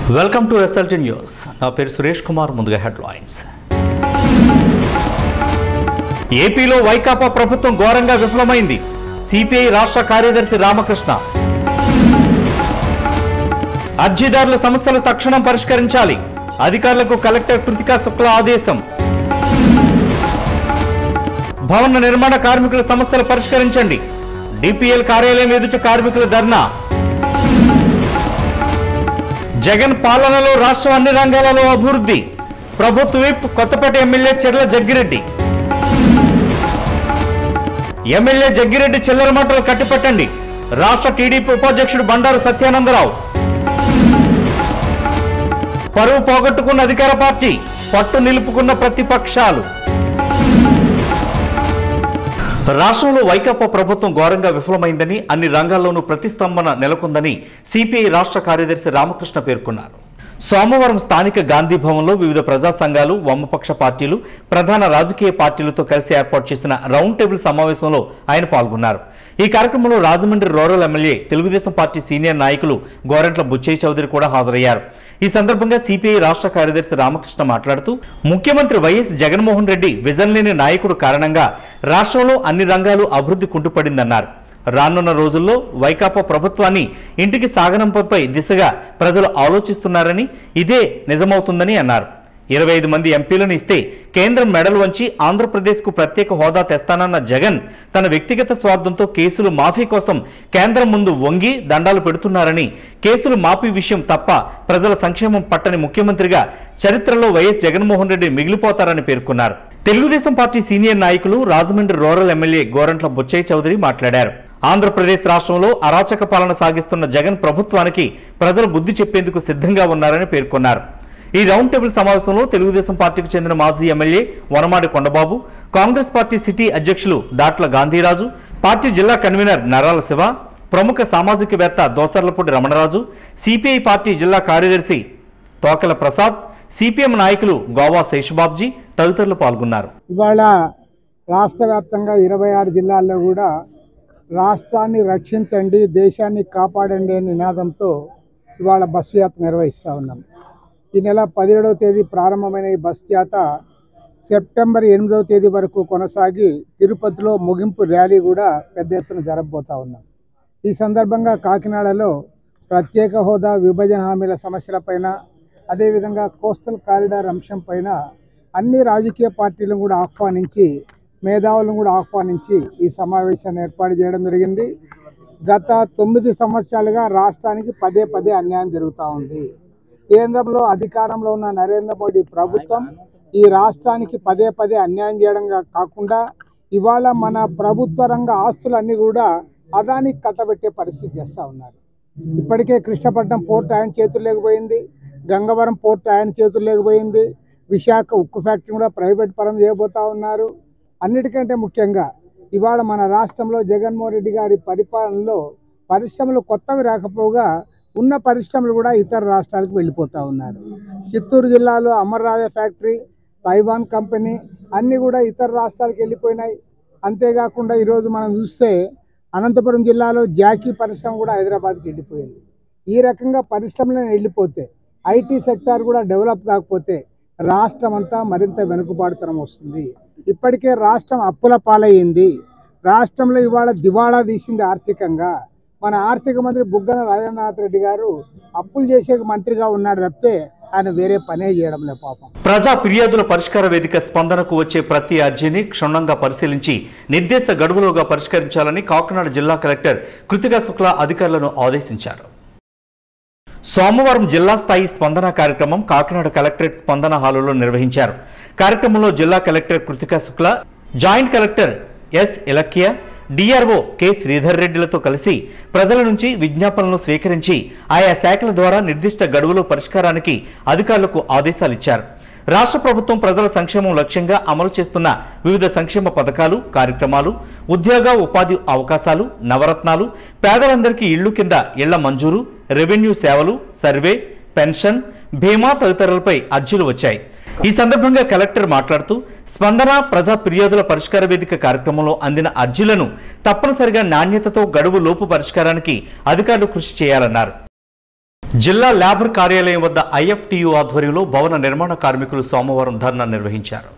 Welcome to SLT news నా పేరు సురేష్ కుమార్ ముందుగా హెడ్లైన్స్ ఏపీలో వైకాపా ప్రభుత్వం ఘోరంగా విఫలమైంది సిపిఐ రాష్ట్ర కార్యదర్శి రామకృష్ణ అర్జీదారుల సమస్యలు తక్షణం పరిష్కరించాలి అధికారులకు కలెక్టర్ కృతికా శుక్ల ఆదేశం భవన నిర్మాణ కార్మికుల సమస్యలు పరిష్కరించండి డిపిఎల్ కార్యాలయం ఎదుట కార్మికుల ధర్నా జగన్ పాలనలో రాష్ట్రం అన్ని రంగాలలో అభివృద్ధి ప్రభుత్వ విప్ కొత్తపేట ఎమ్మెల్యే చెర్ల జగ్గిరెడ్డి ఎమ్మెల్యే జగ్గిరెడ్డి చిల్లర మంటలు కట్టిపెట్టండి రాష్ట్ర టీడీపీ ఉపాధ్యక్షుడు బండారు సత్యానందరావు పరువు పోగొట్టుకున్న అధికార పార్టీ పట్టు నిలుపుకున్న ప్రతిపక్షాలు రాష్ట్రంలో వైకాపా ప్రభుత్వం ఘోరంగా విఫలమైందని అన్ని రంగాల్లోనూ ప్రతిస్తంభన నెలకొందని సిపిఐ రాష్ట్ర కార్యదర్శి రామకృష్ణ పేర్కొన్నారు సోమవారం స్థానిక గాంధీ భవన్లో వివిధ ప్రజా సంఘాలు వామపక్ష పార్టీలు ప్రధాన రాజకీయ పార్టీలతో కలిసి ఏర్పాటు చేసిన రౌండ్ టేబుల్ సమావేశంలో ఆయన పాల్గొన్నారు ఈ కార్యక్రమంలో Rajahmundry rural MLA Telugu Desam party senior నాయకులు గోరంట్ల బుచ్చయ్య చౌదరి కూడా హాజరయ్యారు ఈ సందర్భంగా సిపిఐ రాష్ట్ర కార్యదర్శి రామకృష్ణ మాట్లాడుతూ ముఖ్యమంత్రి వైఎస్ జగన్మోహన్ రెడ్డి విజన్ లేని నాయకుడు కారణంగా రాష్ట్రంలో అన్ని రంగాలు అభివృద్ధి కుంటుపడిందన్నారు రానున్న రోజుల్లో వైకాపా ప్రభుత్వాన్ని ఇంటికి సాగనంపై దిశగా ప్రజలు ఆలోచిస్తున్నారని ఇదే నిజమవుతుందని అన్నారు ఇరవై ఐదు మంది ఎంపీలను ఇస్తే కేంద్రం మెడలు వంచి ఆంధ్రప్రదేశ్కు ప్రత్యేక హోదా తెస్తానన్న జగన్ తన వ్యక్తిగత స్వార్థంతో కేసులు మాఫీ కోసం కేంద్రం ముందు వంగి దండాలు పెడుతున్నారని కేసులు మాఫీ విషయం తప్ప ప్రజల సంక్షేమం పట్టని ముఖ్యమంత్రిగా చరిత్రలో వైఎస్ జగన్మోహన్ రెడ్డి మిగిలిపోతారని పేర్కొన్నారు తెలుగుదేశం పార్టీ సీనియర్ నాయకులు రాజమండ్రి రూరల్ ఎమ్మెల్యే గోరంట్ల బుచ్చయ్య చౌదరి మాట్లాడారు ఆంధ్రప్రదేశ్ రాష్ట్రంలో అరాచక పాలన సాగిస్తున్న జగన్ ప్రభుత్వానికి ప్రజలు బుద్ధి చెప్పేందుకు సిద్ధంగా ఉన్నారని పేర్కొన్నారు ఈ రౌండ్ టేబుల్ సమావేశంలో తెలుగుదేశం పార్టీకి చెందిన మాజీ MLA Vanamadi Kondababu Congress party city అధ్యక్షులు దాట్ల గాంధీరాజు పార్టీ జిల్లా కన్వీనర్ నరాల శివ ప్రముఖ సామాజికవేత్త దోసర్లపూడి రమణరాజు సిపిఐ పార్టీ జిల్లా కార్యదర్శి తోకల ప్రసాద్ సిపిఎం నాయకులు గోవా శేషబాబ్జీ తదితరులు పాల్గొన్నారు ఇవాళ రాష్ట్ర వ్యాప్తంగా ఇరవై ఆరు జిల్లాల్లో కూడా రాష్ట్రాన్ని రక్షించండి దేశాన్ని కాపాడండి అనే నినాదంతో ఇవాళ బస్సు యాత్ర నిర్వహిస్తూ ఉన్నాం ఈ నెల పదిహేడవ తేదీ ప్రారంభమైన ఈ బస్ యాత్ర సెప్టెంబర్ ఎనిమిదవ తేదీ వరకు కొనసాగి తిరుపతిలో ముగింపు ర్యాలీ కూడా పెద్ద ఎత్తున జరగబోతా ఉన్నాం ఈ సందర్భంగా కాకినాడలో ప్రత్యేక హోదా విభజన హామీల సమస్యలపైన అదేవిధంగా కోస్టల్ కారిడార్ అంశం పైన అన్ని రాజకీయ పార్టీలను కూడా ఆహ్వానించి మేధావులను కూడా ఆహ్వానించి ఈ సమావేశాన్ని ఏర్పాటు చేయడం జరిగింది గత తొమ్మిది సంవత్సరాలుగా రాష్ట్రానికి పదే పదే అన్యాయం జరుగుతూ ఉంది కేంద్రంలో అధికారంలో ఉన్న నరేంద్ర మోడీ ప్రభుత్వం ఈ రాష్ట్రానికి పదే పదే అన్యాయం చేయడం కా- కాకుండా ఇవాళ మన ప్రభుత్వ రంగ ఆస్తులన్నీ కూడా అదానికి కట్టబెట్టే పరిస్థితి చేస్తూ ఉన్నారు ఇప్పటికే కృష్ణపట్నం పోర్ట్ ఆయన చేతుల్లోకి పోయింది గంగవరం పోర్ట్ ఆయన చేతుల్లోకి పోయింది విశాఖ ఉక్కు ఫ్యాక్టరీ కూడా ప్రైవేట్ పరం చేయబోతా ఉన్నారు అన్నిటికంటే ముఖ్యంగా ఇవాళ మన రాష్ట్రంలో జగన్మోహన్ రెడ్డి గారి పరిపాలనలో పరిశ్రమలు కొత్తవి రాకపోగా ఉన్న పరిశ్రమలు కూడా ఇతర రాష్ట్రాలకు వెళ్ళిపోతూ ఉన్నారు చిత్తూరు జిల్లాలో అమర్రాజ ఫ్యాక్టరీ తైవాన్ కంపెనీ అన్నీ కూడా ఇతర రాష్ట్రాలకు వెళ్ళిపోయినాయి అంతేకాకుండా ఈరోజు మనం చూస్తే అనంతపురం జిల్లాలో జాకీ పరిశ్రమ కూడా హైదరాబాద్కి వెళ్ళిపోయింది ఈ రకంగా పరిశ్రమలను వెళ్ళిపోతే ఐటీ సెక్టార్ కూడా డెవలప్ కాకపోతే రాష్ట్రం అంతా మరింత వెనుకబాటుతనం వస్తుంది ఇప్పటికే రాష్ట్రం అప్పుల పాలయ్యింది రాష్ట్రంలో ఇవాళ దివాళా తీసింది ఆర్థికంగా మన ఆర్థిక మంత్రి బుగ్గన రాజేంద్రనాథ్ రెడ్డి గారు అప్పులు చేసే మంత్రిగా ఉన్నాడు తప్పితే ఆయన వేరే పనే చేయడం లేదు పాపం ప్రజా ఫిర్యాదుల పరిష్కార వేదిక స్పందనకు వచ్చే ప్రతి అర్జీని క్షుణ్ణంగా పరిశీలించి నిర్దేశ గడువులోగా పరిష్కరించాలని కాకినాడ జిల్లా కలెక్టర్ కృతికా శుక్లా అధికారులను ఆదేశించారు సోమవారం జిల్లా స్థాయి స్పందన కార్యక్రమం కాకినాడ కలెక్టరేట్ స్పందన హాలులో నిర్వహించారు కార్యక్రమంలో జిల్లా collector Krithika Shukla joint collector S Ilakkiya DRO K Sridhar రెడ్డిలతో కలిసి ప్రజల నుంచి విజ్ఞాపనలు స్వీకరించి ఆయా శాఖల ద్వారా నిర్దిష్ట గడువులో పరిష్కారానికి అధికారులకు ఆదేశాలిచ్చారు రాష్ట్ర ప్రభుత్వం ప్రజల సంక్షేమం లక్ష్యంగా అమలు చేస్తున్న వివిధ సంక్షేమ పథకాలు కార్యక్రమాలు ఉద్యోగ ఉపాధి అవకాశాలు నవరత్నాలు పేదలందరికీ ఇళ్లు కింద ఇళ్ల మంజూరు రెవెన్యూ సేవలు సర్వే పెన్షన్ బీమా తదితరులపై అర్జీలు వచ్చాయి ఈ సందర్భంగా కలెక్టర్ మాట్లాడుతూ స్పందన ప్రజా ఫిర్యాదుల పరిష్కార వేదిక కార్యక్రమంలో అందిన అర్జీలను తప్పనిసరిగా నాణ్యతతో గడువు లోపు పరిష్కారానికి అధికారులు కృషి చేయాలన్నారు జిల్లా లేబర్ కార్యాలయం వద్ద ఐఎఫ్టియు ఆధ్వర్యంలో భవన నిర్మాణ కార్మికులు సోమవారం ధర్నా నిర్వహించారు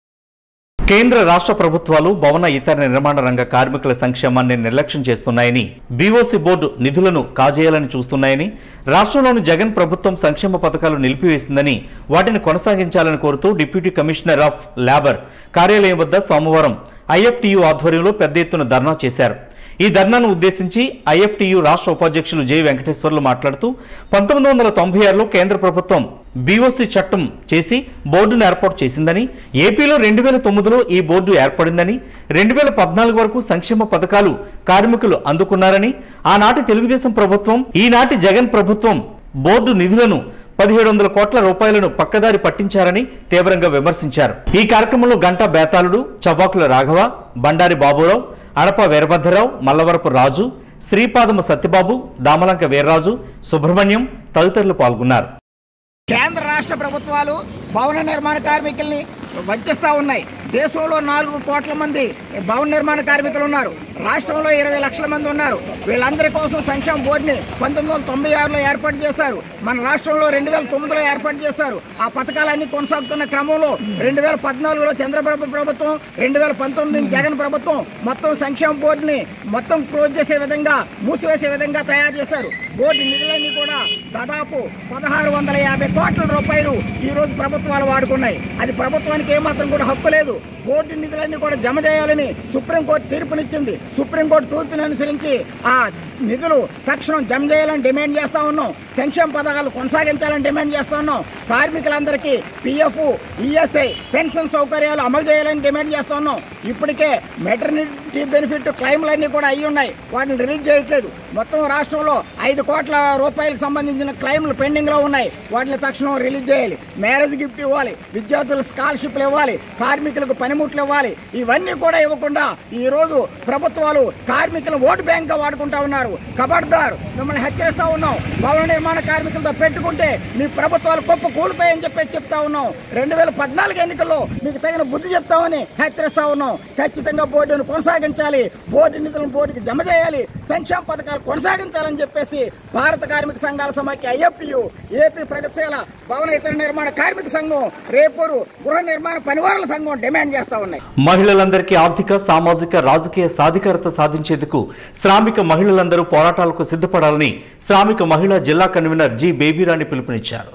కేంద్ర రాష్ట్ర ప్రభుత్వాలు భవన ఇతర నిర్మాణ రంగ కార్మికుల సంక్షేమాన్ని నిర్లక్ష్యం చేస్తున్నాయని బీఓసీ బోర్డు నిధులను కాజేయాలని చూస్తున్నాయని రాష్ట్రంలోని జగన్ ప్రభుత్వం సంక్షేమ పథకాలు నిలిపివేసిందని వాటిని కొనసాగించాలని కోరుతూ డిప్యూటీ కమిషనర్ ఆఫ్ లేబర్ కార్యాలయం వద్ద సోమవారం ఐఎఫ్టియు ఆధ్వర్యంలో పెద్ద ఎత్తున ధర్నా చేశారు ఈ ధర్నాను ఉద్దేశించి ఐఎఫ్టియు రాష్ట్ర ఉపాధ్యక్షులు జె వెంకటేశ్వర్లు మాట్లాడుతూ పంతొమ్మిది వందల తొంభై ఆరులో కేంద్ర ప్రభుత్వం బీఓసీ చట్టం చేసి బోర్డును ఏర్పాటు చేసిందని ఏపీలో రెండు వేల తొమ్మిదిలో ఈ బోర్డు ఏర్పడిందని రెండు వేల పద్నాలుగు వరకు సంక్షేమ పథకాలు కార్మికులు అందుకున్నారని ఆనాటి తెలుగుదేశం ప్రభుత్వం ఈనాటి జగన్ ప్రభుత్వం బోర్డు నిధులను పదిహేడు వందల కోట్ల రూపాయలను పక్కదారి పట్టించారని తీవ్రంగా విమర్శించారు ఈ కార్యక్రమంలో గంటా బేతాళుడు చవ్వాకుల రాఘవ బండారి బాబురావు అడప వీరభద్రరావు మల్లవరపు రాజు శ్రీపాదము సత్యబాబు దామలంక వీర్రాజు సుబ్రహ్మణ్యం తదితరులు పాల్గొన్నారు కేంద్ర రాష్ట్ర ప్రభుత్వాలు భవన నిర్మాణ కార్మికుల్ని వంచిస్తా ఉన్నాయి దేశంలో నాలుగు కోట్ల మంది భవన నిర్మాణ కార్మికులు ఉన్నారు రాష్ట్రంలో ఇరవై లక్షల మంది ఉన్నారు వీళ్ళందరి కోసం సంక్షేమ బోర్డుని పంతొమ్మిది వందల తొంభై ఆరులో ఏర్పాటు చేశారు మన రాష్ట్రంలో రెండు వేల తొమ్మిదిలో ఏర్పాటు చేశారు ఆ పథకాలన్నీ కొనసాగుతున్న క్రమంలో రెండు వేల పద్నాలుగులో చంద్రబాబు ప్రభుత్వం రెండు వేల పంతొమ్మిది జగన్ ప్రభుత్వం మొత్తం సంక్షేమ బోర్డుని మొత్తం క్లోజ్ చేసే విధంగా మూసివేసే విధంగా తయారు చేశారు బోర్డు నిధులన్నీ కూడా దాదాపు పదహారు వందల యాభై కోట్ల రూపాయలు ఈ రోజు ప్రభుత్వాలు వాడుకున్నాయి అది ప్రభుత్వానికి ఏమాత్రం కూడా హక్కు లేదు బోర్డు నిధులన్నీ కూడా జమ చేయాలని సుప్రీంకోర్టు తీర్పునిచ్చింది సుప్రీంకోర్టు తీర్పుని అనుసరించి ఆ నిధులు తక్షణం జమ చేయాలని డిమాండ్ చేస్తా ఉన్నాం సంక్షేమ పథకాలు కొనసాగించాలని డిమాండ్ చేస్తా ఉన్నాం కార్మికులందరికీ పిఎఫ్ ఈఎస్ఐ పెన్షన్ సౌకర్యాలు అమలు చేయాలని డిమాండ్ చేస్తా ఉన్నాం ఇప్పటికే మెటర్నిటీ బెనిఫిట్ క్లెయిమ్లన్నీ కూడా అయ్యి ఉన్నాయి వాటిని రిలీజ్ చేయట్లేదు మొత్తం రాష్ట్రంలో ఐదు కోట్ల రూపాయలకు సంబంధించిన క్లెయిమ్లు పెండింగ్ లో ఉన్నాయి వాటిని తక్షణం రిలీజ్ చేయాలి మ్యారేజ్ గిఫ్ట్ ఇవ్వాలి విద్యార్థులకు స్కాలర్షిప్లు ఇవ్వాలి కార్మికులకు పనిముట్లు ఇవ్వాలి ఇవన్నీ కూడా ఇవ్వకుండా ఈ రోజు ప్రభుత్వాలు కార్మికులను ఓటు బ్యాంక్ గా వాడుకుంటా ఉన్నారు ఖబర్దార్ మిమ్మల్ని హెచ్చరిస్తా ఉన్నాం భవన నిర్మాణ కార్మికులతో పెట్టుకుంటే మీ ప్రభుత్వాలు గొప్ప కూలుతాయని చెప్పేసి చెప్తా ఉన్నాం రెండు వేల పద్నాలుగు ఎన్నికల్లో మీకు తగిన బుద్ధి చెప్తామని హెచ్చరిస్తా ఉన్నాం ఖచ్చితంగా బోర్డును కొనసాగించాలి బోర్డు నిధులను బోర్డుకి జమ చేయాలి సంక్షేమ పథకాలు కొనసాగించాలని చెప్పేసి భారత కార్మిక సంఘాల సమాఖ్య ఐఎఫ్టియు ఏపీ ప్రగతిశీల భవన ఇతర నిర్మాణ కార్మిక సంఘం రేపూరు గృహ నిర్మాణ పనివారుల సంఘం డిమాండ్ చేస్తా ఉన్నాయి మహిళలందరికీ ఆర్థిక సామాజిక రాజకీయ సాధికారత సాధించేందుకు శ్రామిక మహిళలందరూ పోరాటాలకు సిద్ధపడాలని శ్రామిక మహిళా జిల్లా కన్వీనర్ జి బేబీరాణి పిలుపునిచ్చారు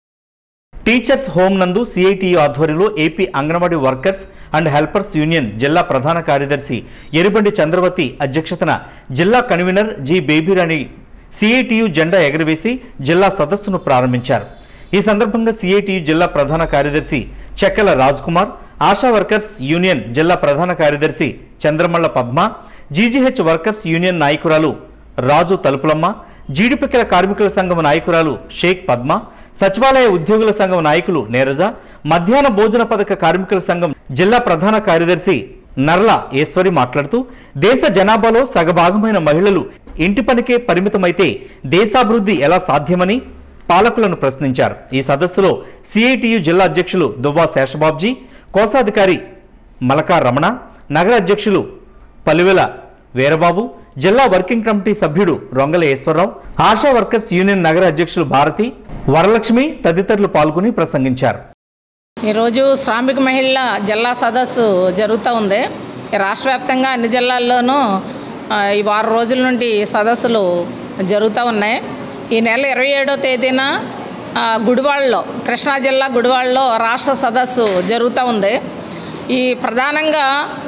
టీచర్స్ హోం నందు సిఐటియు ఆధ్వర్యంలో AP anganwadi workers and helpers union జిల్లా ప్రధాన కార్యదర్శి ఎరిబండి చంద్రవతి అధ్యక్షతన జిల్లా కన్వీనర్ జి బేబీరాణి సిఐటియు జెండా ఎగరవేసి జిల్లా సదస్సును ప్రారంభించారు ఈ సందర్భంగా సిఐటియు జిల్లా ప్రధాన కార్యదర్శి చెక్కల రాజ్ కుమార్ ఆశా వర్కర్స్ యూనియన్ జిల్లా ప్రధాన కార్యదర్శి Chandramalla Padma GGH workers union నాయకురాలు రాజు తలుపులమ్మ జీడిపిక్కల కార్మికుల సంఘం నాయకురాలు షేక్ పద్మ సచివాలయ ఉద్యోగుల సంఘం నాయకులు నీరజ మధ్యాహ్న భోజన పథక కార్మికుల సంఘం జిల్లా ప్రధాన కార్యదర్శి నర్ల ఈశ్వరి మాట్లాడుతూ దేశ జనాభాలో సగభాగమైన మహిళలు ఇంటి పనికే పరిమితమైతే దేశాభివృద్ధి ఎలా సాధ్యమని పాలకులను ప్రశ్నించారు ఈ సదస్సులో సిఐటియు జిల్లా అధ్యక్షులు దువ్వా శేషబాబ్జీ కోశాధికారి మలకా రమణ నగర అధ్యక్షులు పలువెల వీరబాబు జిల్లా వర్కింగ్ కమిటీ సభ్యుడు రొంగల ఈశ్వరరావు ఆశా వర్కర్స్ యూనియన్ నగర అధ్యక్షులు భారతి వరలక్ష్మి తదితరులు పాల్గొని ప్రసంగించారు ఈరోజు శ్రామిక మహిళల జిల్లా సదస్సు జరుగుతూ ఉంది ఈ రాష్ట్ర వ్యాప్తంగా అన్ని జిల్లాల్లోనూ ఆ, ఈ వారం రోజుల నుండి సదస్సులు జరుగుతూ ఉన్నాయి ఈ నెల ఇరవై ఏడో తేదీన ఆ, గుడివాడలో కృష్ణా జిల్లా గుడివాడలో రాష్ట్ర సదస్సు జరుగుతూ ఉంది ఈ ప్రధానంగా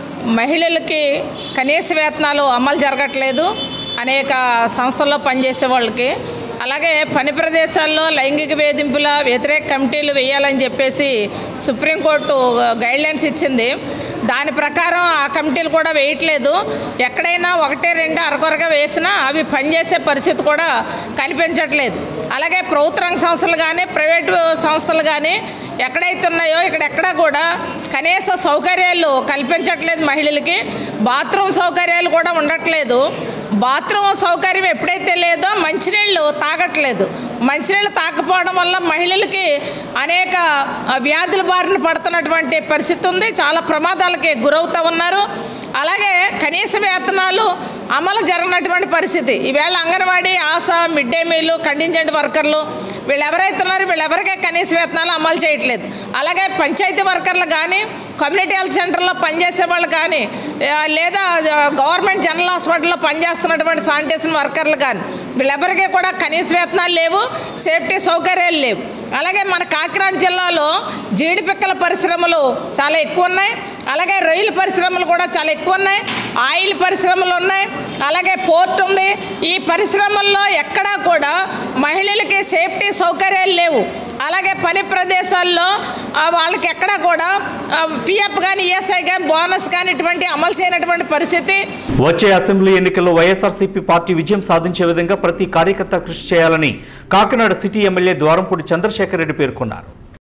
మహిళలకి కనీస వేతనాలు అమలు జరగట్లేదు అనేక సంస్థల్లో పనిచేసే వాళ్ళకి అలాగే పని ప్రదేశాల్లో లైంగిక వేధింపుల వ్యతిరేక కమిటీలు వేయాలని చెప్పేసి సుప్రీంకోర్టు గైడ్లైన్స్ ఇచ్చింది దాని ప్రకారం ఆ కమిటీలు కూడా వేయట్లేదు ఎక్కడైనా ఒకటే రెండు అరకొరగా వేసినా అవి పనిచేసే పరిస్థితి కూడా కనిపించట్లేదు అలాగే ప్రభుత్వ రంగ సంస్థలు కానీ ప్రైవేటు సంస్థలు కానీ ఎక్కడైతే ఉన్నాయో ఇక్కడెక్కడా కూడా కనీస సౌకర్యాలు కల్పించట్లేదు మహిళలకి బాత్రూమ్ సౌకర్యాలు కూడా ఉండట్లేదు బాత్రూమ్ సౌకర్యం ఎప్పుడైతే లేదో మంచినీళ్ళు తాగట్లేదు మంచినీళ్ళు తాకపోవడం వల్ల మహిళలకి అనేక ఆ, వ్యాధుల బారిన పడుతున్నటువంటి పరిస్థితి ఉంది చాలా ప్రమాదాలకి గురవుతూ ఉన్నారు అలాగే కనీస వేతనాలు అమలు జరగనటువంటి పరిస్థితి ఈవేళ anganwadi Asha mid day meal contingent వర్కర్లు వీళ్ళు ఎవరైతే ఉన్నారో వీళ్ళెవరికే కనీస వేతనాలు అమలు చేయట్లేదు అలాగే పంచాయతీ వర్కర్లు కానీ కమ్యూనిటీ హెల్త్ సెంటర్లో పనిచేసే వాళ్ళు కానీ ఆ, లేదా ఆ, గవర్నమెంట్ జనరల్ హాస్పిటల్లో పనిచేస్తున్నటువంటి శానిటేషన్ వర్కర్లు కానీ వీళ్ళెవరికీ కూడా కనీస వేతనాలు లేవు సేఫ్టీ సౌకర్యాలు లేవు అలాగే మన కాకినాడ జిల్లాలో జీడిపిక్కల పరిశ్రమలు చాలా ఎక్కువ ఉన్నాయి అలాగే రొయ్యల పరిశ్రమలు కూడా చాలా ఎక్కువ ఉన్నాయి ఆయిల్ పరిశ్రమలు ఉన్నాయి అలాగే పోర్ట్ ఉంది ఈ పరిశ్రమల్లో ఎక్కడా కూడా మహిళలకి సేఫ్టీ సౌకర్యాలు లేవు అలాగే పని ప్రదేశాల్లో ఆ, వాళ్ళకి ఎక్కడా కూడా పిఎఫ్ కానీ ఈఎస్ఐ కానీ బోనస్ కానీ ఇటువంటి అమలు చేయనటువంటి పరిస్థితి వచ్చే అసెంబ్లీ ఎన్నికల్లో వైఎస్ఆర్సీపీ పార్టీ విజయం సాధించే విధంగా ప్రతి కార్యకర్త కృషి చేయాలని కాకినాడ సిటీ ఎమ్మెల్యే ద్వారంపూడి చంద్రశేఖర్ రెడ్డి పేర్కొన్నారు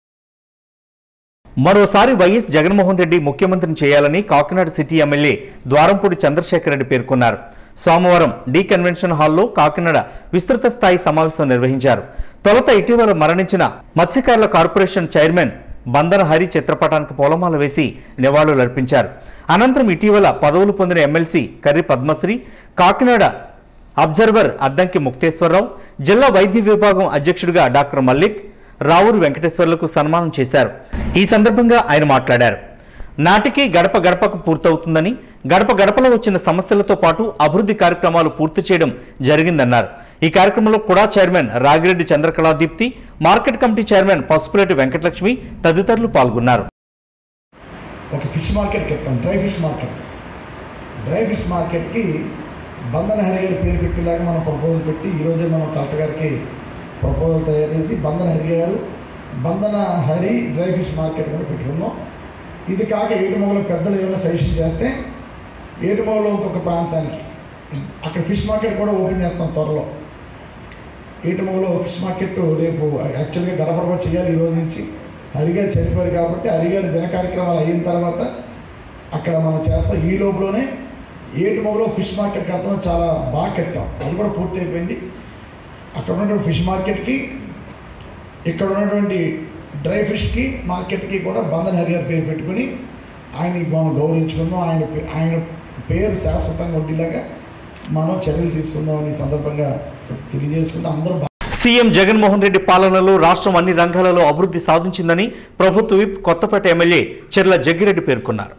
మరోసారి వైఎస్ జగన్మోహన్ రెడ్డి ముఖ్యమంత్రిని చేయాలని కాకినాడ సిటీ ఎమ్మెల్యే ద్వారంపూడి చంద్రశేఖర్ రెడ్డి పేర్కొన్నారు సోమవారం డి కన్వెన్షన్ హాల్లో కాకినాడ విస్తృత స్థాయి సమావేశం నిర్వహించారు తొలుత ఇటీవల మరణించిన మత్స్యకారుల కార్పొరేషన్ చైర్మన్ బందన హరి చిత్రపటానికి పూలమాల వేసి నివాళులర్పించారు అనంతరం ఇటీవల పదవులు పొందిన ఎమ్మెల్సీ కర్రి పద్మశ్రీ కాకినాడ అబ్జర్వర్ అద్దంకి ముక్తేశ్వరరావు జిల్లా వైద్య విభాగం అధ్యక్షుడిగా డాక్టర్ మల్లిక్ రావూరు వెంకటేశ్వర్లకు సన్మానం చేశారు ఈ సందర్భంగా ఆయన మాట్లాడారు నాటికి గడప గడపకు పూర్తవుతుందని గడప గడపలో వచ్చిన సమస్యలతో పాటు అభివృద్ధి కార్యక్రమాలు పూర్తి చేయడం జరిగిందన్నారు ఈ కార్యక్రమంలో కూడా chairman Ragireddy Chandrakala Deepthi market committee chairman Pasupuleti Venkatalakshmi తదితరులు పాల్గొన్నారు ఒక ఫిష్ మార్కెట్ కట్టాం dry fish market dry fish మార్కెట్కి బంధన హరి గారి పేరు పెట్టేలాగా మనం ప్రపోజల్ పెట్టి ఈరోజే మనం కలెక్టర్ గారికి ప్రపోజల్ తయారు చేసి బంధన హరి గారు బంధన హరి డ్రై ఫిష్ మార్కెట్ కూడా పెట్టుకున్నాం ఇది కాక ఏటుమొగలో పెద్దలు ఏమైనా సజెషన్ చేస్తే ఏటుమొగలో ఇంకొక ప్రాంతానికి అక్కడ ఫిష్ మార్కెట్ కూడా ఓపెన్ చేస్తాం త్వరలో ఏటుమొగలో ఫిష్ మార్కెట్ రేపు యాక్చువల్గా గడపడవ చేయాలి ఈ రోజు నుంచి హరిగారు చనిపోయారు కాబట్టి హరిగారి దిన కార్యక్రమాలు అయిన తర్వాత అక్కడ మనం చేస్తాం ఈ లోపలనే ఏటుమొగలో ఫిష్ మార్కెట్ కడతాం చాలా బాగా కట్టాం అది కూడా పూర్తి అయిపోయింది అక్కడ ఉన్నటువంటి ఫిష్ మార్కెట్కి ఇక్కడ ఉన్నటువంటి డ్రై ఫిష్కి మార్కెట్కి కూడా బంధన్ హరి గారి పేరు పెట్టుకుని ఆయనకి మనం గౌరవించుకుందాం ఆయన పే- ఆయన పేరు శాశ్వతంగా ఉండేలాగా మనం చర్యలు తీసుకుందాం అని ఈ సందర్భంగా తెలియజేసుకుంటూ అందరూ బా- సీఎం జగన్మోహన్ రెడ్డి పాలనలో రాష్ట్రం అన్ని రంగాలలో అభివృద్ధి సాధించిందని ప్రభుత్వ విప్ కొత్తపేట ఎమ్మెల్యే చెర్ల జగ్గిరెడ్డి పేర్కొన్నారు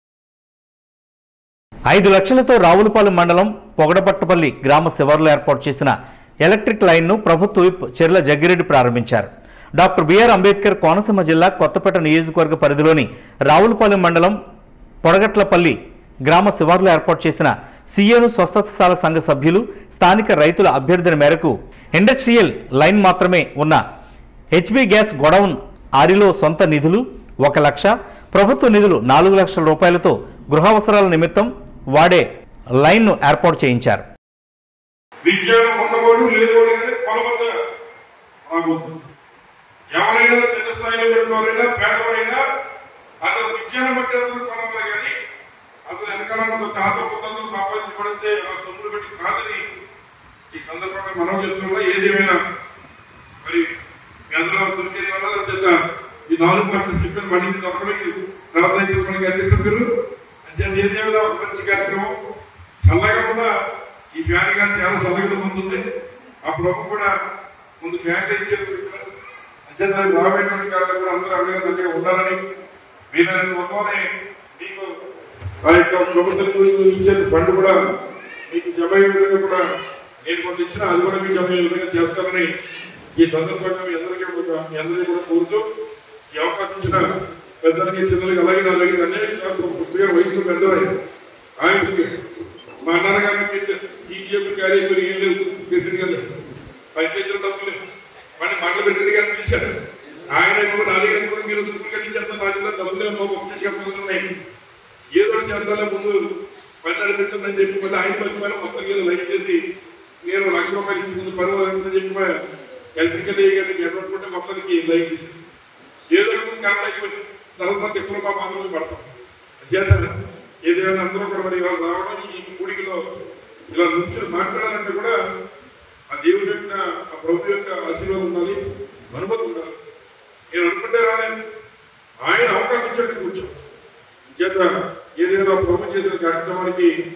ఐదు లక్షలతో రావులపాలెం మండలం పొగడపట్టపల్లి గ్రామ శివారులో ఏర్పాటు చేసిన ఎలక్ట్రిక్ లైన్ను ప్రభుత్వ విప్ చెర్ల జగ్గిరెడ్డి ప్రారంభించారు డాక్టర్ బిఆర్ అంబేద్కర్ కోనసీమ జిల్లా కొత్తపేట నియోజకవర్గ పరిధిలోని రావులపాలెం మండలం పొడగట్లపల్లి గ్రామ శివారులో ఏర్పాటు చేసిన సీఏను స్వస్థతశాల సంఘ సభ్యులు స్థానిక రైతుల అభ్యర్థన మేరకు ఇండస్ట్రియల్ లైన్ మాత్రమే ఉన్న హెచ్బి గ్యాస్ గొడౌన్ ఆరిలో సొంత నిధులు ఒక లక్ష ప్రభుత్వ నిధులు నాలుగు లక్షల రూపాయలతో గృహావసరాల నిమిత్తం వాడే లైన్ను ఏర్పాటు చేయించారు విజ్ఞానం ఉన్నవాడు లేనివాడు కానీ కొలబద్ద రాబోతుంది ఎవరైనా చిన్న స్థాయిలో ఉన్నవారైనా పేదవారైనా అతను విజ్ఞానం బట్టి అతను కొనవాలి కానీ అతను వెనకాల తాత పుత్రులు సంపాదించబడితే ఆ సొమ్ములు పెట్టి కాదని ఈ సందర్భంగా మనం చేస్తున్నా ఏదేమైనా మరి మీ అందరూ దొరికేది వల్ల చేత ఈ నాలుగు గంటల చెప్పిన బండికి దొరకడానికి ప్రార్థన చేసుకోవడానికి అనిపించారు మీరు అంచేత ఏదేమైనా ఒక మంచి కార్యక్రమం చల్లగా కూడా ఈ ఫ్యాన్ గాని చాలా చల్లగా ఉంటుంది ఆ ప్రభు కూడా ముందు ఫ్యాన్ గా ఇచ్చారు ఇక్కడ. అంచేత రాబోయేటువంటి కాలంలో కూడా అందరూ అడగ దగ్గర ఉండాలని వీలైనంత త్వరలోనే మీకు ఆ యొక్క ప్రభుత్వం గురించి ఇచ్చే ఫండ్ కూడా మీకు జమ అయ్యే విధంగా కూడా నేను కొంత ఇచ్చిన అది కూడా మీకు జమ అయ్యే విధంగా చేస్తానని ఈ సందర్భంగా మీ అందరికీ కూడా మీ అందరికీ కూడా కోరుతూ ఈ అవకాశం ఇచ్చిన పెద్దలకి చిన్నలకి అలాగే నా దగ్గర అనేక సార్లు పుస్తకాలు వయసులో పెద్దవాయి ఆయన మా నాన్నగారు ఈ చెప్పు కార్యక్రమం ఏం లేవు తెలిసింది కదా పంచాయతీల డబ్బులు లేవు మళ్ళీ మండల రెడ్డి గారిని పిలిచారు ఆయన కూడా నా దగ్గర కూడా మీరు సుప్రీం కట్టించేంత బాధ్యత డబ్బులు లేవు ఒక చెప్పలు ఉన్నాయి ఏదో ఒకటి చేద్దాలే ముందు పని నడిపించండి చెప్పి మళ్ళీ ఆయన పది రూపాయలు మొత్తం ఏదో లైక్ చేసి నేను లక్ష రూపాయలు ఇచ్చి ముందు పని వదలండి చెప్పి మా ఎలక్ట్రికల్ గారికి ఎటువంటి మొత్తానికి లైక్ చేసి ఏదో ఒకటి ముందు కరెంట్ అయిపోయింది తర్వాత ఎప్పుడు మా మాత్రమే పడతాం చేత ఏదైనా అందరూ కూడా మరి ఇవాళ రావడం ఈ కూడికలో ఇలా నుంచి మాట్లాడాలంటే కూడా ఆ దేవుడి యొక్క ఆ ప్రభు యొక్క ఆశీర్వాదం ఉండాలి అనుమతి ఉండాలి నేను అనుకుంటే రాలేదు ఆయన అవకాశం ఇచ్చాడు కూర్చో చేత ఏదైనా ప్రభు చేసిన కార్యక్రమానికి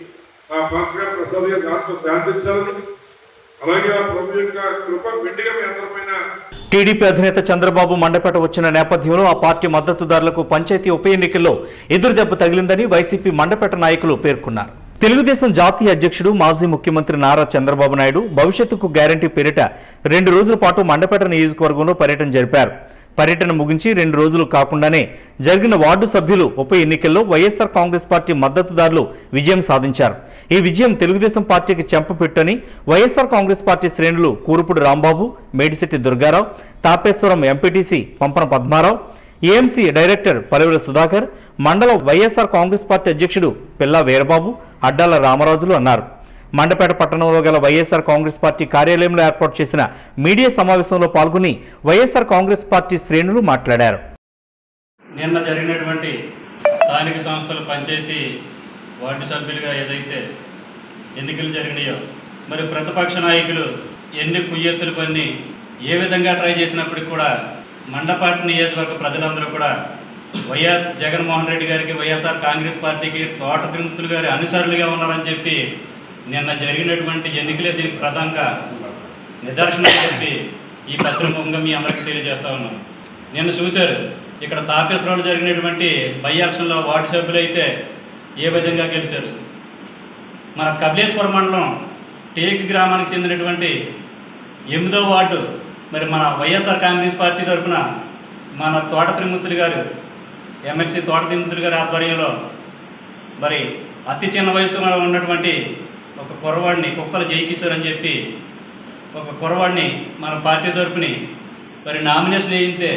ఆ పాస్టర్ గారు ప్రసాద్ గారికి ఆత్మ శాంతించాలని అలాగే ఆ ప్రభు యొక్క కృప మెండుగా మీ అందరిపైన టీడీపీ అధినేత చంద్రబాబు మండపేట వచ్చిన నేపథ్యంలో ఆ పార్టీ మద్దతుదారులకు పంచాయతీ ఉప ఎన్నికల్లో ఎదురుదెబ్బ తగిలిందని వైసీపీ మండపేట నాయకులు పేర్కొన్నారు తెలుగుదేశం జాతీయ అధ్యక్షుడు మాజీ ముఖ్యమంత్రి నారా చంద్రబాబు నాయుడు భవిష్యత్తుకు గ్యారంటీ పేరిట రెండు రోజుల పాటు మండపేట నియోజకవర్గంలో పర్యటన జరిపారు పర్యటన ముగించి రెండు రోజులు కాకుండానే జరిగిన వార్డు సభ్యులు ఉప ఎన్నికల్లో వైఎస్ఆర్ కాంగ్రెస్ పార్టీ మద్దతుదారులు విజయం సాధించారు ఈ విజయం తెలుగుదేశం పార్టీకి చెంపపెట్టని వైఎస్ఆర్ కాంగ్రెస్ పార్టీ శ్రేణులు Kurupudu Rambabu Medisetti Durgarao Tapeswaram MPTC Pampana Padmarao AMC director Paluvula Sudhakar మండల వైఎస్ఆర్ కాంగ్రెస్ పార్టీ అధ్యక్షుడు పిల్లా వీరబాబు అడ్డాల రామరాజులు అన్నారు మండపేట పట్టణంలో గల వైఎస్ఆర్ కాంగ్రెస్ పార్టీ కార్యాలయంలో ఏర్పాటు చేసిన మీడియా సమావేశంలో పాల్గొని వైఎస్ఆర్ కాంగ్రెస్ పార్టీ శ్రేణులు మాట్లాడారు నిన్న జరిగినటువంటి స్థానిక సంస్థల పంచాయతీ వార్డు సభ్యులుగా ఏదైతే ఎన్నికలు జరిగినాయో మరి ప్రతిపక్ష నాయకులు ఎన్ని కుయ్యెత్తులు పన్ని ఏ విధంగా ట్రై చేసినప్పటికి కూడా మండపాటి నియోజకవర్గ ప్రజలందరూ కూడా వైఎస్ జగన్మోహన్ రెడ్డి గారికి వైఎస్ఆర్ కాంగ్రెస్ పార్టీకి తోట తిరుమతులు గారి అనుసరులుగా ఉన్నారని చెప్పి నిన్న జరిగినటువంటి ఎన్నికలే దీనికి ప్రధానంగా నిదర్శనం చెప్పి ఈ పత్రికంగా మీ అందరికీ తెలియజేస్తా ఉన్నాను నిన్న చూశారు ఇక్కడ తాపేశ్వరంలో జరిగినటువంటి బై ఎలక్షన్లో వార్డు సభ్యులు అయితే ఏ విధంగా గెలిచారు మన కపిలేశ్వరం మండలం టేక్ గ్రామానికి చెందినటువంటి ఎనిమిదో వార్డు మరి మన వైఎస్ఆర్ కాంగ్రెస్ పార్టీ తరఫున మన తోట త్రిమూర్తులు గారు ఎమ్మెల్సీ తోట త్రిమూర్తులు గారి ఆధ్వర్యంలో మరి అతి చిన్న వయసులో ఉన్నటువంటి ఒక కుర్రవాడిని కుక్కల జైకిషోర్ అని చెప్పి ఒక కుర్రవాడిని మన పార్టీ తరపుని మరి నామినేషన్ వేయితే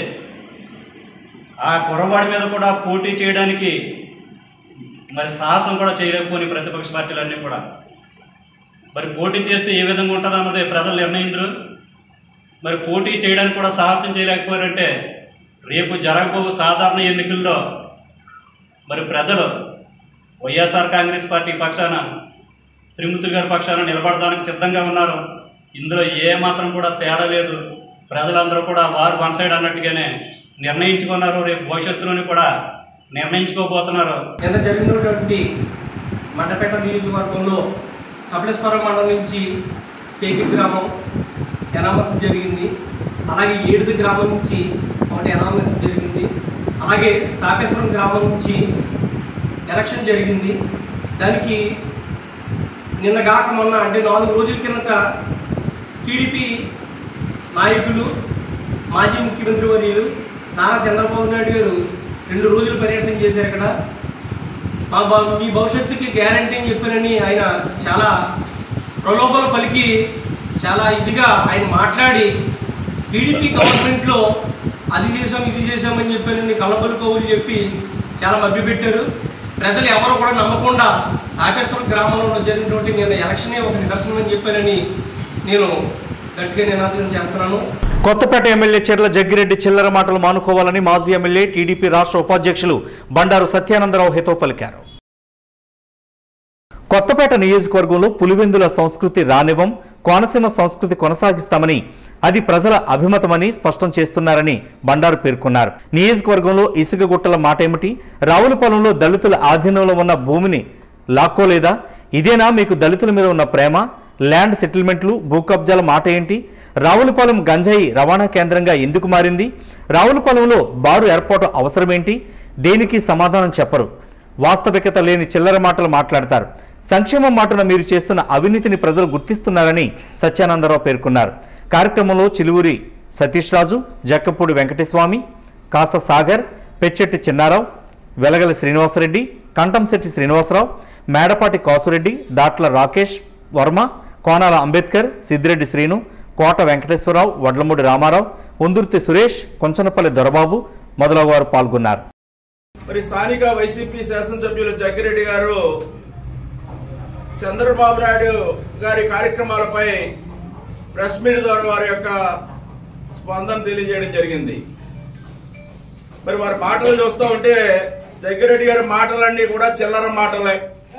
ఆ కుర్రవాడి మీద కూడా పోటీ చేయడానికి మరి సాహసం కూడా చేయలేకపోని ప్రతిపక్ష పార్టీలన్నీ కూడా మరి పోటీ చేస్తే ఏ విధంగా ఉంటుంది అన్నది ప్రజలు నిర్ణయించరు మరి పోటీ చేయడానికి కూడా సాహసం చేయలేకపోయారంటే రేపు జరగబోవు సాధారణ ఎన్నికల్లో మరి ప్రజలు వైఎస్ఆర్ కాంగ్రెస్ పార్టీ పక్షాన త్రిమూర్తి గారి పక్షాన నిలబడడానికి సిద్ధంగా ఉన్నారు ఇందులో ఏ మాత్రం కూడా తేడా లేదు ప్రజలందరూ కూడా వారు వన్ సైడ్ అన్నట్టుగానే నిర్ణయించుకున్నారు రేపు భవిష్యత్తులోని కూడా నిర్ణయించుకోబోతున్నారు నిన్న జరిగినటువంటి మండపేట నియోజకవర్గంలో కపిలేశ్వరం మండలం నుంచి టేకి గ్రామం ఎనామస్ జరిగింది అలాగే ఏడుది గ్రామం నుంచి ఒకటి ఎనామస్ జరిగింది అలాగే తాపేశ్వరం గ్రామం నుంచి ఎలక్షన్ జరిగింది దానికి నిన్న కాక మొన్న అంటే నాలుగు రోజుల కిందట టీడీపీ నాయకులు మాజీ ముఖ్యమంత్రి వర్యులు నారా చంద్రబాబు నాయుడు గారు రెండు రోజులు పర్యటన చేశారు ఇక్కడ మా భ- మీ భవిష్యత్తుకి గ్యారంటీ అని చెప్పానని ఆయన చాలా ప్రలోభాలు పలికి చాలా ఇదిగా ఆయన మాట్లాడి టీడీపీ గవర్నమెంట్లో అది చేసాం ఇది చేసామని చెప్పానని కళ్ళబొలు కవులు చెప్పి చాలా మభ్యపెట్టారు ప్రజలు ఎవరు కూడా నమ్మకుండా తాపేశ్వరం గ్రామంలో జరిగినటువంటి నేను ఎలక్షనే ఒక నిదర్శనం అని చెప్పానని నేను గట్టిగా నినాదం చేస్తున్నాను కొత్తపేట ఎమ్మెల్యే చెర్ల జగ్గిరెడ్డి చిల్లర మాటలు మానుకోవాలని మాజీ ఎమ్మెల్యే టీడీపీ రాష్ట్ర ఉపాధ్యక్షులు బండారు సత్యానందరావు హితో పలికారు కొత్తపేట నియోజకవర్గంలో పులివెందుల సంస్కృతి రానివ్వం కోనసీమ సంస్కృతి కొనసాగిస్తామని అది ప్రజల అభిమతమని స్పష్టం చేస్తున్నారని బండారు పేర్కొన్నారు నియోజకవర్గంలో ఇసుక గుట్టల మాట ఏమిటి రావులపాలెంలో దళితుల ఆధీనంలో ఉన్న భూమిని లాక్కోలేదా ఇదేనా మీకు దళితుల మీద ఉన్న ప్రేమ ల్యాండ్ సెటిల్మెంట్లు భూ కబ్జాల మాట ఏంటి రావులపాలెం గంజాయి రవాణా కేంద్రంగా ఎందుకు మారింది రావులపాలెంలో బారు ఏర్పాటు అవసరమేంటి దేనికి సమాధానం చెప్పరు వాస్తవికత లేని చిల్లర మాటలు మాట్లాడతారు సంక్షేమం మాటన మీరు చేస్తున్న అవినీతిని ప్రజలు గుర్తిస్తున్నారని సత్యానందరావు పేర్కొన్నారు కార్యక్రమంలో చిలువురి సతీష్ రాజు జక్కపూడి వెంకటస్వామి కాస సాగర్ పెచ్చెట్టి చిన్నారావు వెలగల శ్రీనివాసరెడ్డి కంఠంశెట్టి శ్రీనివాసరావు మేడపాటి కాసురెడ్డి దాట్ల రాకేష్ వర్మ కోనాల అంబేద్కర్ సిద్దిరెడ్డి శ్రీను కోట వెంకటేశ్వరరావు వడ్లమూడి రామారావు ఉందుర్తి సురేష్ కొంచనపల్లి దొరబాబు మొదలగు వారు పాల్గొన్నారు మరి స్థానిక వైసీపీ శాసనసభ్యులు జగ్గిరెడ్డి గారు చంద్రబాబు నాయుడు గారి కార్యక్రమాలపై ప్రెస్ మీట్ ద్వారా వారి యొక్క స్పందన తెలియజేయడం జరిగింది మరి వారి మాటలు చూస్తూ ఉంటే జగ్గిరెడ్డి గారి మాటలన్నీ కూడా చిల్లర మాటలే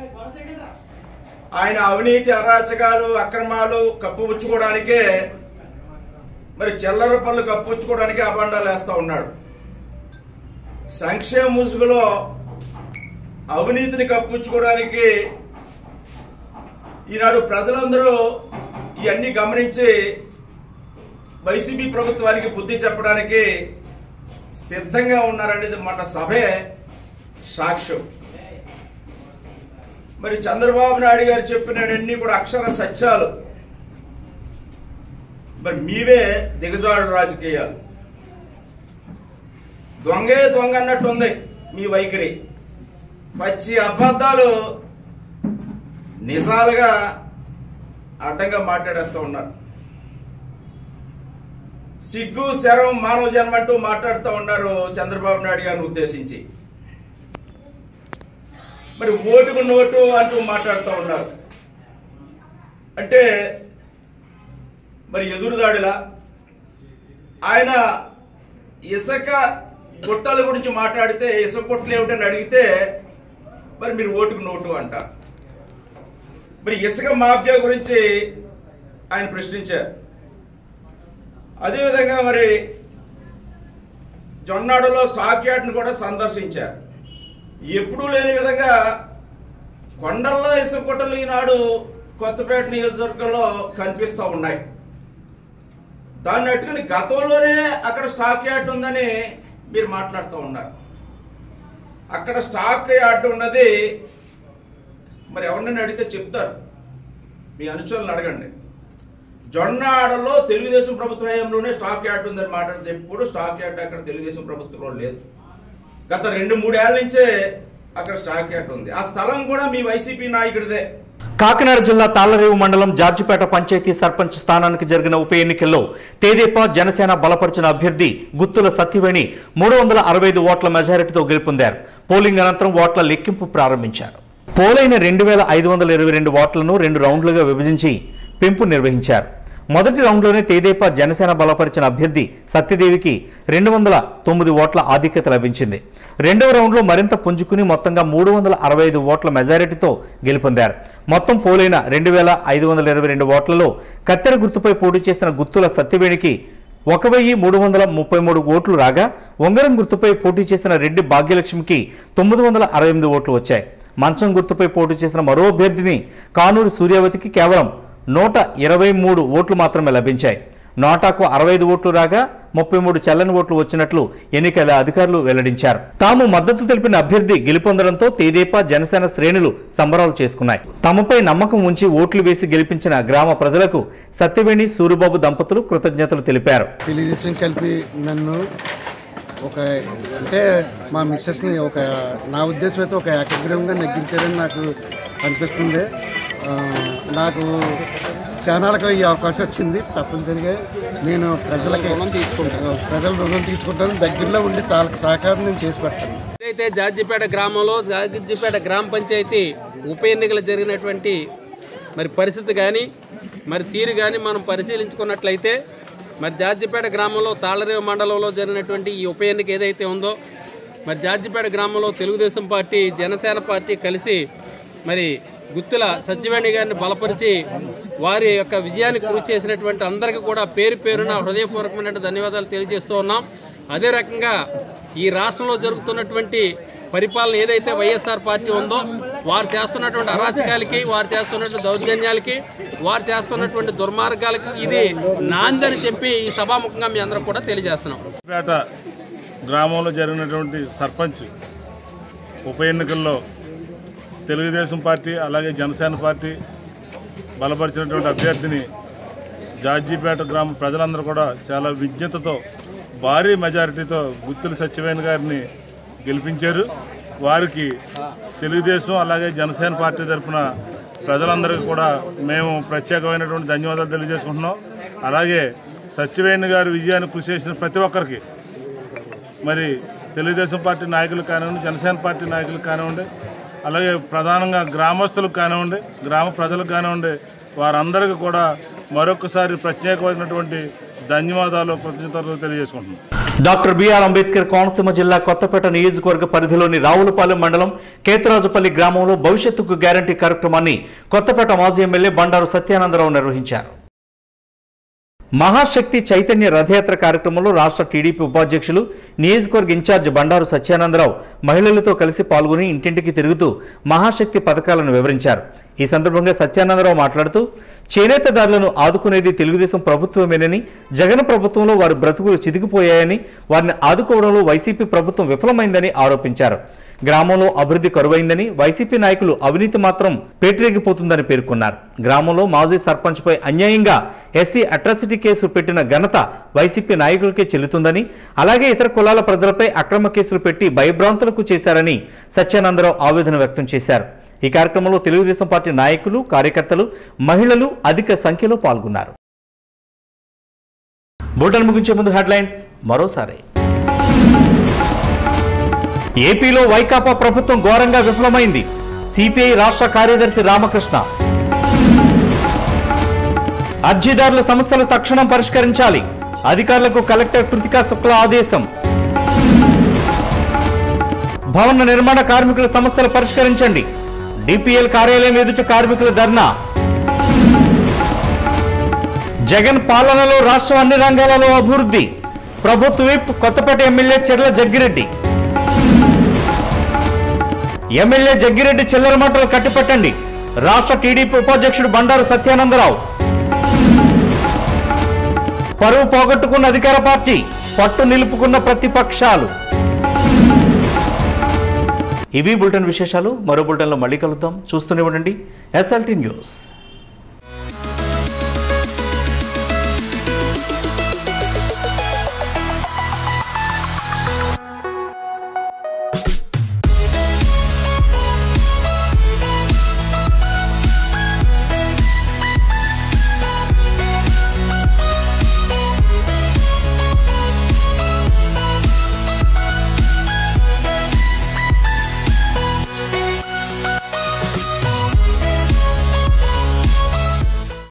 ఆయన అవినీతి అరాచకాలు అక్రమాలు కప్పుపుచ్చుకోవడానికే మరి చిల్లర పనులు కప్పుపుచ్చుకోవడానికి అబండాలు వేస్తా ఉన్నాడు సంక్షేమ ముసుగులో అవినీతిని కప్పించుకోవడానికి ఈనాడు ప్రజలందరూ ఇవన్నీ గమనించి వైసీపీ ప్రభుత్వానికి బుద్ధి చెప్పడానికి సిద్ధంగా ఉన్నారనేది మన సభే సాక్ష్యం మరి చంద్రబాబు నాయుడు గారు చెప్పినవన్నీ కూడా అక్షర సత్యాలు మరి మీవే దిగజాడు రాజకీయాలు దొంగే దొంగ అన్నట్టు ఉంది మీ వైఖరి పచ్చి అబద్ధాలు నిజాలుగా అడ్డంగా మాట్లాడేస్తూ ఉన్నారు సిగ్గు శరం మానవ జన్మ అంటూ మాట్లాడుతూ ఉన్నారు చంద్రబాబు నాయుడు గారిని ఉద్దేశించి మరి ఓటుకు నోటు అంటూ మాట్లాడుతూ ఉన్నారు అంటే మరి ఎదురుదాడిలా ఆయన ఇసుక గుట్టల గురించి మాట్లాడితే ఇసుక గుట్టలు ఏమిటని అడిగితే మరి మీరు ఓటుకు నోటు అంటారు మరి ఇసుక మాఫియా గురించి ఆయన ప్రశ్నించారు అదేవిధంగా మరి జొన్నాడులో స్టాక్ యార్డ్ను కూడా సందర్శించారు ఎప్పుడూ లేని విధంగా కొండల్లో ఇసుక గుట్టలు ఈనాడు కొత్తపేట నియోజకవర్గంలో కనిపిస్తూ ఉన్నాయి దాన్ని అట్టుకుని గతంలోనే అక్కడ స్టాక్ యార్డ్ ఉందని మీరు మాట్లాడుతూ ఉన్నారు అక్కడ స్టాక్ యార్డ్ ఉన్నది మరి ఎవరినైనా అడిగితే చెప్తారు మీ అనుచరులను అడగండి జొన్నాడలో తెలుగుదేశం ప్రభుత్వ హయాంలోనే స్టాక్ యార్డ్ ఉందని మాట్లాడితే ఎప్పుడు స్టాక్ యార్డ్ అక్కడ తెలుగుదేశం ప్రభుత్వంలో లేదు గత రెండు మూడేళ్ల నుంచే అక్కడ స్టాక్ యార్డ్ ఉంది ఆ స్థలం కూడా మీ వైసీపీ నాయకుడిదే కాకినాడ జిల్లా తాళ్లరేవు మండలం జార్జిపేట పంచాయతీ సర్పంచ్ స్థానానికి జరిగిన ఉప ఎన్నికల్లో తేదేపా జనసేన బలపరిచిన అభ్యర్థి గుత్తుల సత్యవేణి మూడు వందల అరవై ఐదు ఓట్ల మెజారిటీతో గెలుపొందారు పోలింగ్ అనంతరం ఓట్ల లెక్కింపు ప్రారంభించారు పోలైన రెండు వేల ఐదు వందల ఇరవై రెండు ఓట్లను రెండు రౌండ్లుగా విభజించి పెంపు నిర్వహించారు మొదటి రౌండ్లోనే తేదేపా జనసేన బలపరిచిన అభ్యర్థి సత్యదేవికి రెండు వందల తొమ్మిది ఓట్ల ఆధిక్యత లభించింది రెండవ రౌండ్లో మరింత పుంజుకుని మొత్తంగా మూడు వందల అరవై ఐదు ఓట్ల మెజారిటీతో గెలుపొందారు మొత్తం పోలైన రెండు వేల ఐదు వందల ఇరవై రెండు ఓట్లలో కత్తెర గుర్తుపై పోటీ చేసిన గుత్తుల సత్యవేణికి ఒక వెయ్యి మూడు వందల ముప్పై మూడు ఓట్లు రాగా ఉంగరం గుర్తుపై పోటీ చేసిన రెడ్డి భాగ్యలక్ష్మికి తొమ్మిది వందల అరవై ఎనిమిది ఓట్లు వచ్చాయి మంచం గుర్తుపై పోటీ చేసిన మరో అభ్యర్థిని కానూరు సూర్యావతికి కేవలం నూట ఇరవై మూడు ఓట్లు మాత్రమే లభించాయి నోటాకు అరవై ఐదు ఓట్లు రాగా ముప్పై మూడు చల్లని ఓట్లు వచ్చినట్లు ఎన్నికల అధికారులు వెల్లడించారు తాము మద్దతు తెలిపిన అభ్యర్థి గెలుపొందడంతో తేదేపా జనసేన శ్రేణులు సంబరాలు చేసుకున్నాయి తమపై నమ్మకం ఉంచి ఓట్లు వేసి గెలిపించిన గ్రామ ప్రజలకు సత్యవేణి సూరిబాబు దంపతులు కృతజ్ఞతలు తెలిపారు తెలుగుదేశం కలిపి నన్ను ఒక అంటే మా మిస్సెస్ని ఒక నా ఉద్దేశం అయితే ఒక ఏకగ్రీవంగా నెగ్గించారని నాకు అనిపిస్తుంది ఆ, నాకు ఛానల్కి ఈ అవకాశం వచ్చింది తప్పనిసరిగా నేను ప్రజలకి తీసుకుంటాను ప్రజల రుణం తీసుకుంటాను దగ్గరలో ఉండి చాలా సహకారం నేను చేసి పెడతాను అయితే జార్జిపేట గ్రామంలో జార్జిపేట గ్రామ పంచాయతీ ఉప ఎన్నికలు జరిగినటువంటి మరి పరిస్థితి కానీ మరి తీరు కానీ మనం పరిశీలించుకున్నట్లయితే మరి జార్జిపేట గ్రామంలో తాళరేవు మండలంలో జరిగినటువంటి ఈ ఉప ఎన్నిక ఏదైతే ఉందో మరి జార్జిపేట గ్రామంలో తెలుగుదేశం పార్టీ జనసేన పార్టీ కలిసి మరి గుత్తుల సత్యవేణి గారిని బలపరిచి వారి యొక్క విజయాన్ని కృషి చేసినటువంటి అందరికీ కూడా పేరు పేరున హృదయపూర్వకమైన ధన్యవాదాలు తెలియజేస్తూ ఉన్నాం అదే రకంగా ఈ రాష్ట్రంలో జరుగుతున్నటువంటి పరిపాలన ఏదైతే వైఎస్ఆర్ పార్టీ ఉందో వారు చేస్తున్నటువంటి అరాచకాలకి వారు చేస్తున్నటువంటి దౌర్జన్యాలకి వారు చేస్తున్నటువంటి దుర్మార్గాలకి ఇది నాందని చెప్పి ఈ సభాముఖంగా మీ అందరూ కూడా తెలియజేస్తున్నాం పేట గ్రామంలో జరిగినటువంటి సర్పంచ్ ఉప ఎన్నికల్లో తెలుగుదేశం పార్టీ అలాగే జనసేన పార్టీ బలపరిచినటువంటి అభ్యర్థిని జార్జీపేట గ్రామ ప్రజలందరూ కూడా చాలా విజ్ఞతతో భారీ మెజారిటీతో గుత్తుల సత్యవేణి గారిని గెలిపించారు వారికి తెలుగుదేశం అలాగే జనసేన పార్టీ తరఫున ప్రజలందరికీ కూడా మేము ప్రత్యేకమైనటువంటి ధన్యవాదాలు తెలియజేసుకుంటున్నాం అలాగే సత్యవేణి గారి విజయాన్ని కృషి చేసిన ప్రతి ఒక్కరికి మరి తెలుగుదేశం పార్టీ నాయకులు కానివ్వండి జనసేన పార్టీ నాయకులు కానివ్వండి అలాగే ప్రధానంగా గ్రామస్తులకు కానివ్వండి గ్రామ ప్రజలకు కానివ్వండి వారందరికీ కూడా మరొకసారి ప్రత్యేకమైనటువంటి ధన్యవాదాలు కృతజ్ఞతలు తెలియజేసుకుంటున్నాం డాక్టర్ బిఆర్ అంబేద్కర్ కోనసీమ జిల్లా కొత్తపేట నియోజకవర్గ పరిధిలోని రావులపాలెం మండలం కేతరాజుపల్లి గ్రామంలో భవిష్యత్తుకు గ్యారంటీ కార్యక్రమాన్ని కొత్తపేట మాజీ ఎమ్మెల్యే బండారు సత్యానందరావు నిర్వహించారు మహాశక్తి చైతన్య రథయాత్ర కార్యక్రమంలో రాష్ట్ర టీడీపీ ఉపాధ్యక్షులు నియోజకవర్గ ఇన్ఛార్జ్ బండారు సత్యానందరావు మహిళలతో కలిసి పాల్గొని ఇంటింటికి తిరుగుతూ మహాశక్తి పథకాలను వివరించారు ఈ సందర్భంగా సత్యానందరావు మాట్లాడుతూ చేనేతదారులను ఆదుకునేది తెలుగుదేశం ప్రభుత్వమేనని జగన్ ప్రభుత్వంలో వారి బ్రతుకులు చిదిగిపోయాయని వారిని ఆదుకోవడంలో వైసీపీ ప్రభుత్వం విఫలమైందని ఆరోపించారు గ్రామంలో అభివృద్ధి కరువైందని వైసీపీ నాయకులు అవినీతి మాత్రం పేటరేగిపోతుందని పేర్కొన్నారు గ్రామంలో మాజీ సర్పంచ్పై అన్యాయంగా ఎస్సీ అట్రాసిటీ కేసు పెట్టిన ఘనత వైసీపీ నాయకులకే చెల్లుతుందని అలాగే ఇతర కులాల ప్రజలపై అక్రమ కేసులు పెట్టి భయభ్రాంతులకు చేశారని సత్యానందరావు ఆవేదన వ్యక్తం చేశారు ఈ కార్యక్రమంలో తెలుగుదేశం పార్టీ నాయకులు కార్యకర్తలు మహిళలు అధిక సంఖ్యలో పాల్గొన్నారు బులెటిన్ ముగించే ముందు హెడ్లైన్స్ మరోసారి ఏపీలో వైకాపా ప్రభుత్వం ఘోరంగా విఫలమైంది సిపిఐ రాష్ట్ర కార్యదర్శి రామకృష్ణ అర్జీదారుల సమస్యలు తక్షణం పరిష్కరించాలి అధికారులకు కలెక్టర్ కృతికా శుక్ల ఆదేశం భవన నిర్మాణ కార్మికుల సమస్యలు పరిష్కరించండి డిపిఎల్ కార్యాలయం ఎదుట కార్మికుల ధర్నా జగన్ పాలనలో రాష్ట్రం అన్ని రంగాలలో అభివృద్ధి ప్రభుత్వ విప్ కొత్తపేట ఎమ్మెల్యే చెర్ల జగ్గిరెడ్డి ఎమ్మెల్యే జగ్గిరెడ్డి చిల్లర మంటలు కట్టిపట్టండి రాష్ట్ర టీడీపీ ఉపాధ్యక్షుడు బండారు సత్యానందరావు పరువు పోగొట్టుకున్న అధికార పార్టీ పట్టు నిలుపుకున్న ప్రతిపక్షాలు ఇవి బులెటిన్ విశేషాలు మరో బులెటిన్లో మళ్ళీ కలుద్దాం చూస్తూనే ఉండండి ఎస్ఎల్టీ న్యూస్